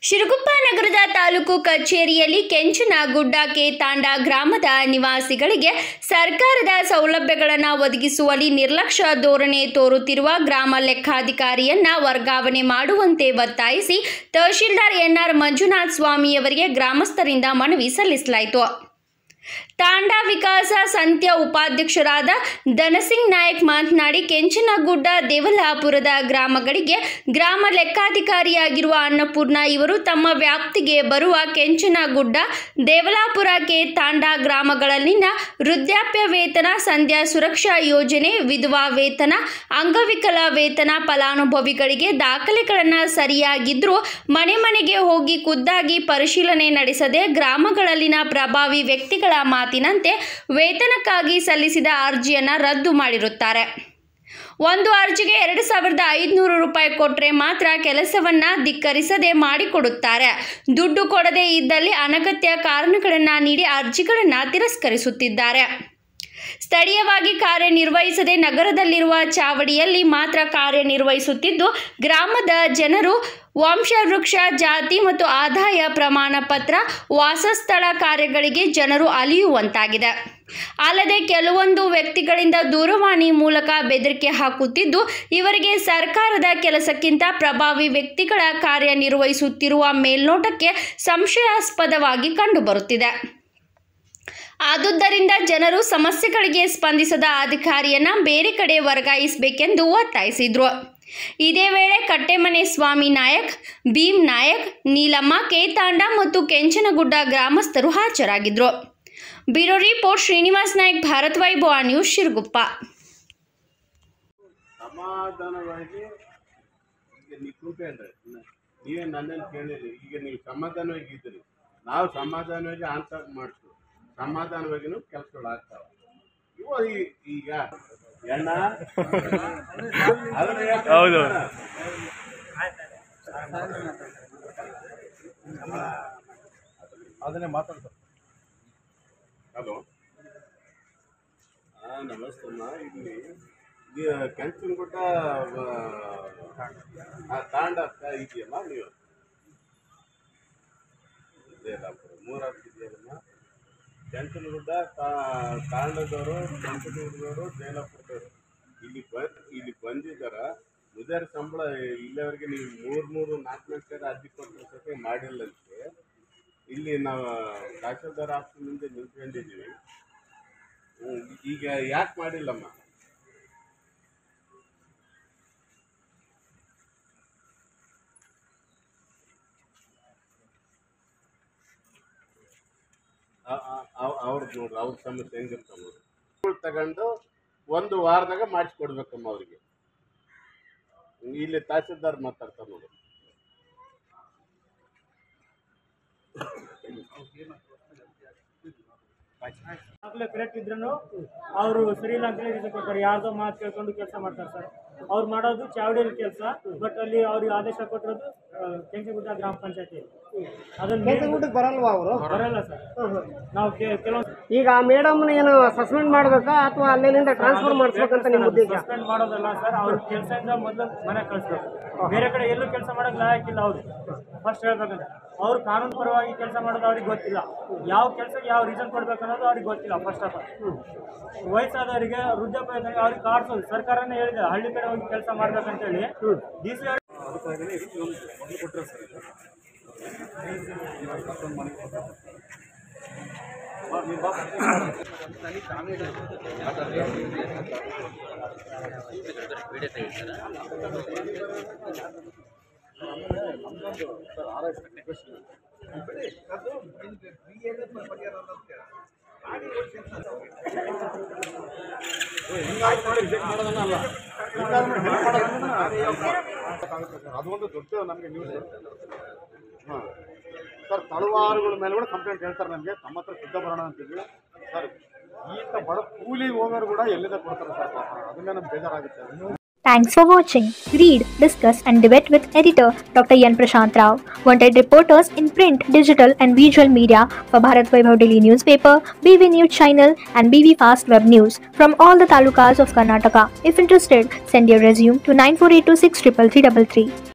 ಶಿರಗುಪ್ಪ ನಗರದ ತಾಲೂಕು ಕಚೇರಿಯಲ್ಲಿ ಕೆಂಚನಗುಡ್ಡ ಕೇತಾಂಡ ಗ್ರಾಮದ ನಿವಾಸಿಗಳಿಗೆ ಸರ್ಕಾರದ ಸೌಲಭ್ಯಗಳನ್ನು ಒದಗಿಸುವಲ್ಲಿ ನಿರ್ಲಕ್ಷ್ಯ ಧೋರಣೆ ತೋರುತ್ತಿರುವ ಗ್ರಾಮ ಲೆಕ್ಕಾಧಿಕಾರಿಯನ್ನ ವರ್ಗಾವಣೆ ಮಾಡುವಂತೆ ಒತ್ತಾಯಿಸಿ ತಹಶೀಲ್ದಾರ್ ಎನ್ಆರ್ ಮಂಜುನಾಥ್ ಸ್ವಾಮಿಯವರಿಗೆ ಗ್ರಾಮಸ್ಥರಿಂದ ಮನವಿ ಸಲ್ಲಿಸಲಾಯಿತು ತಾಂಡಾ ವಿಕಾಸ ಸಂತ್ಯ ಉಪಾಧ್ಯಕ್ಷರಾದ ಧನಸಿಂಗ್ ನಾಯಕ್ ಮಾತನಾಡಿ ಕೆಂಚನಗುಡ್ಡ ದೇವಲಾಪುರದ ಗ್ರಾಮಗಳಿಗೆ ಗ್ರಾಮ ಲೆಕ್ಕಾಧಿಕಾರಿಯಾಗಿರುವ ಅನ್ನಪೂರ್ಣ ಇವರು ತಮ್ಮ ವ್ಯಾಪ್ತಿಗೆ ಬರುವ ಕೆಂಚನಗುಡ್ಡ ದೇವಲಾಪುರ ಕೆ ತಾಂಡಾ ಗ್ರಾಮಗಳಲ್ಲಿನ ವೃದ್ಧಾಪ್ಯ ವೇತನ ಸಂಧ್ಯಾ ಸುರಕ್ಷಾ ಯೋಜನೆ ವಿಧವಾ ವೇತನ ಅಂಗವಿಕಲ ವೇತನ ಫಲಾನುಭವಿಗಳಿಗೆ ದಾಖಲೆಗಳನ್ನು ಸರಿಯಾಗಿದ್ದರೂ ಮನೆ ಮನೆಗೆ ಹೋಗಿ ಖುದ್ದಾಗಿ ಪರಿಶೀಲನೆ ನಡೆಸದೆ ಗ್ರಾಮಗಳಲ್ಲಿನ ಪ್ರಭಾವಿ ವ್ಯಕ್ತಿಗಳ ಮಾತಿನಂತೆ ವೇತನಕ್ಕಾಗಿ ಸಲ್ಲಿಸಿದ ಅರ್ಜಿಯನ್ನು ರದ್ದು ಮಾಡಿರುತ್ತಾರೆ ಒಂದು ಅರ್ಜಿಗೆ ಎರಡು ಸಾವಿರದ ಐದುನೂರು ರೂಪಾಯಿ ಕೊಟ್ಟರೆ ಮಾತ್ರ ಕೆಲಸವನ್ನ ಧಿಕ್ಕರಿಸದೆ ಮಾಡಿಕೊಡುತ್ತಾರೆ ದುಡ್ಡು ಕೊಡದೇ ಇದ್ದಲ್ಲಿ ಅನಗತ್ಯ ಕಾರಣಗಳನ್ನು ನೀಡಿ ಅರ್ಜಿಗಳನ್ನು ತಿರಸ್ಕರಿಸುತ್ತಿದ್ದಾರೆ ಸ್ಥಳೀಯವಾಗಿ ಕಾರ್ಯನಿರ್ವಹಿಸದೆ ನಗರದಲ್ಲಿರುವ ಚಾವಡಿಯಲ್ಲಿ ಮಾತ್ರ ಕಾರ್ಯನಿರ್ವಹಿಸುತ್ತಿದ್ದು ಗ್ರಾಮದ ಜನರು ವಂಶವೃಕ್ಷ ಜಾತಿ ಮತ್ತು ಆದಾಯ ಪ್ರಮಾಣ ಪತ್ರ ವಾಸಸ್ಥಳ ಕಾರ್ಯಗಳಿಗೆ ಜನರು ಅಲಿಯುವಂತಾಗಿದೆ ಅಲ್ಲದೆ ಕೆಲವೊಂದು ವ್ಯಕ್ತಿಗಳಿಂದ ದೂರವಾಣಿ ಮೂಲಕ ಬೆದರಿಕೆ ಹಾಕುತ್ತಿದ್ದು ಇವರಿಗೆ ಸರ್ಕಾರದ ಕೆಲಸಕ್ಕಿಂತ ಪ್ರಭಾವಿ ವ್ಯಕ್ತಿಗಳ ಕಾರ್ಯನಿರ್ವಹಿಸುತ್ತಿರುವ ಮೇಲ್ನೋಟಕ್ಕೆ ಸಂಶಯಾಸ್ಪದವಾಗಿ ಕಂಡುಬರುತ್ತಿದೆ ಆದುದರಿಂದ ಜನರು ಸಮಸ್ಯೆಗಳಿಗೆ ಸ್ಪಂದಿಸದ ಅಧಿಕಾರಿಯನ್ನ ಬೇರೆ ಕಡೆ ವರ್ಗಾಯಿಸಬೇಕೆಂದು ಒತ್ತಾಯಿಸಿದ್ರು ಇದೇ ವೇಳೆ ಕಟ್ಟೆಮನೆ ಸ್ವಾಮಿ ನಾಯಕ್ ಭೀಮ್ ನಾಯಕ್ ನೀಲಮ್ಮ ಕೇತಾಂಡ ಮತ್ತು ಕೆಂಚನಗುಡ್ಡ ಗ್ರಾಮಸ್ಥರು ಹಾಜರಾಗಿದ್ರು bureau report Srinivas Nayak Bharat Vaibhava news Siruguppa ಸಮಾಧಾನವಾಗಿ ಈಗ ನೀವು ಕೂತ್ಕೊಂಡ್ರೆ ನೀವೇ ನನ್ನನ್ನು ಕೇಳಿರಿ ಈಗ ನೀವು ಸಮಾಧಾನವಾಗಿ ಇದ್ದೀರಿ ನಾವು ಸಮಾಧಾನವಾಗಿ ಆನ್ಸರ್ ಮಾಡ್ತೀವಿ ಸಮಾಧಾನವಾಗಿನೂ ಕೆಲಸಗಳು ಆಗ್ತಾವ ಇವ ಈ- ಈಗ ಎಣ್ಣ ಅದನ್ನ ಯಾಕೆ ಹೌದು. ಅದನ್ನೇ ಮಾತಾಡ್ತಾರೆ ಹಲೋ ಹಾಂ ನಮಸ್ತಮ್ಮ ಇಲ್ಲಿ ಕೆಂಚನಗುಡ್ಡ ತಾಂಡ ಇದೆಯಲ್ಲ ನೀವು ದೇಲಾಪುರ ಮೂರು ಇದೆಯಲ್ಲಮ್ಮ ಕೆಂಚನಗುಡ್ಡ ತಾಂಡದವರು ಕೆಂಚನಗುಡ್ಡದವರು ದೇಲಾಪುರದವರು ಇಲ್ಲಿ ಬ ಇಲ್ಲಿ ಬಂದಿದ್ದಾರ ಮುದಾರ ಸಂಬಳ ಇಲ್ಲಿವರೆಗೆ ನೀವು ಮೂರು ಮೂರು ನಾಲ್ಕು ನಾಲ್ಕು ಸೇರಿ ಅರ್ಜಿ ಕೊಟ್ಟು ಸತಿ ಮಾಡಿಲ್ಲಂತೆ ಇಲ್ಲಿ ನಾವು ತಹಶೀಲ್ದಾರ್ ಆಫೀಸ್ ಮುಂದೆ ನಿಂತ್ಕೊಂಡಿದ್ದೀವಿ ಹ್ಮ್, ಈಗ ಯಾಕೆ ಮಾಡಿಲ್ಲಮ್ಮ ಅವ್ರದ್ದು ನೋಡ್ರಿ ಅವ್ರ ಸಮಸ್ಯೆ ಹೆಂಗಿರ್ತಾವ ನೋಡ್ರಿ ತಗೊಂಡು ಒಂದು ವಾರದಾಗ ಮಾಡಿಸ್ಕೊಡ್ಬೇಕಮ್ಮ ಅವ್ರಿಗೆ ಇಲ್ಲಿ ತಹಸೀಲ್ದಾರ್ ಮಾತಾಡ್ತಾರೆ ನೋಡಿ ದಾಖಲೆ ಕರೆಕ್ಟ್ ಇದ್ರೂ ಅವರು ಸರಿ ಇಲ್ಲ ಅಂತೇಳಿ ರೀಸನ್ ಕೊಡ್ತಾರೆ ಯಾರ್ದೋ ಮಾತು ಕೇಳ್ಕೊಂಡು ಕೆಲಸ ಮಾಡ್ತಾರೆ ಸರ್ ಅವ್ರು ಮಾಡೋದು ಚಾವಡಿಯಲ್ಲಿ ಕೆಲಸ ಬಟ್ ಅಲ್ಲಿ ಅವ್ರಿಗೆ ಆದೇಶ ಕೊಟ್ಟಿರೋದು ಕೆಂಚಗುಡ್ಡ ಗ್ರಾಮ ಪಂಚಾಯತಿ ಅದನ್ನ ಕೆಂಚನಗುಡ್ಡಕ್ಕೆ ಬರಲ್ವಾ ಅವರು ಬರಲ್ಲ ಸರ್ ನಾವು ಕೆಲವೊಂದು ಈಗ ಆ ಮೇಡಮ್ನ ಏನು ಸಸ್ಪೆಂಡ್ ಮಾಡ್ಬೇಕಾ ಅಥವಾ ಅಲ್ಲಿಂದ ಟ್ರಾನ್ಸ್ಫರ್ ಮಾಡಿಸ್ಬೇಕಂತ ನಿಮ್ಮ ಉದ್ದೇಶ ಸಸ್ಪೆಂಡ್ ಮಾಡೋದಲ್ಲ ಸರ್ ಅವ್ರ ಕೆಲಸದಿಂದ ಮೊದಲು ಮನೆ ಕಳಿಸ್ಬೇಕು ಬೇರೆ ಕಡೆ ಎಲ್ಲೂ ಕೆಲಸ ಮಾಡಕ್ ಲಾಯಕ್ಕಿಲ್ಲ ಅವರು ಫಸ್ಟ್ ಹೇಳ್ಬೇಕಂದ್ರೆ ಅವ್ರು ಕಾನೂನು ಪರವಾಗಿ ಕೆಲಸ ಮಾಡೋದು ಅವ್ರಿಗೆ ಗೊತ್ತಿಲ್ಲ ಯಾವ ಕೆಲಸಕ್ಕೆ ಯಾವ ರೀಸನ್ ಕೊಡ್ಬೇಕು ಅನ್ನೋದು ಅವ್ರಿಗೆ ಗೊತ್ತಿಲ್ಲ ಫಸ್ಟ್ ಆಫ್ ಆಲ್ ವಯಸ್ಸಾದವರಿಗೆ ವೃದ್ಧಾಪ್ಯ ಇದ್ದಾಗ ಅವ್ರಿಗೆ ಕಾಡ್ಸೋದು ಸರ್ಕಾರನೇ ಹೇಳಿದೆ ಹಳ್ಳಿ ಕಡೆ ಹೋಗಿ ಕೆಲಸ ಮಾಡ್ಬೇಕಂತೇಳಿ ಡಿ ಸಿ ಅದೊಂದು ದೊಡ್ಡ ನಮಗೆ ನ್ಯೂಸ್ ಹಾಂ ಸರ್ ತಳವಾರುಗಳ ಮೇಲೆ ಕೂಡ ಕಂಪ್ಲೇಂಟ್ ಹೇಳ್ತಾರೆ ನಮಗೆ ತಮ್ಮ ಹತ್ರ ಶುದ್ಧ ಬರೋಣ ಅಂತಿದ್ವಿ ಸರ್ ಈತ ಬಡ ಕೂಲಿ ಹೋಗೋರು ಕೂಡ ಎಲ್ಲಿಂದ ಕೊಡ್ತಾರೆ ಸರ್ ಪಾಪ. ಅದನ್ನೇ ನಮ್ಗೆ ಬೇಜಾರಾಗುತ್ತೆ Thanks for watching. Read, discuss, and debate with editor Dr. Yan Prashant Rao. Wanted reporters in print, digital, and visual media for Bharat Vaibhav Daily Newspaper, BV News Channel, and BV Fast Web News from all the talukas of Karnataka. If interested, send your resume to 9482633333.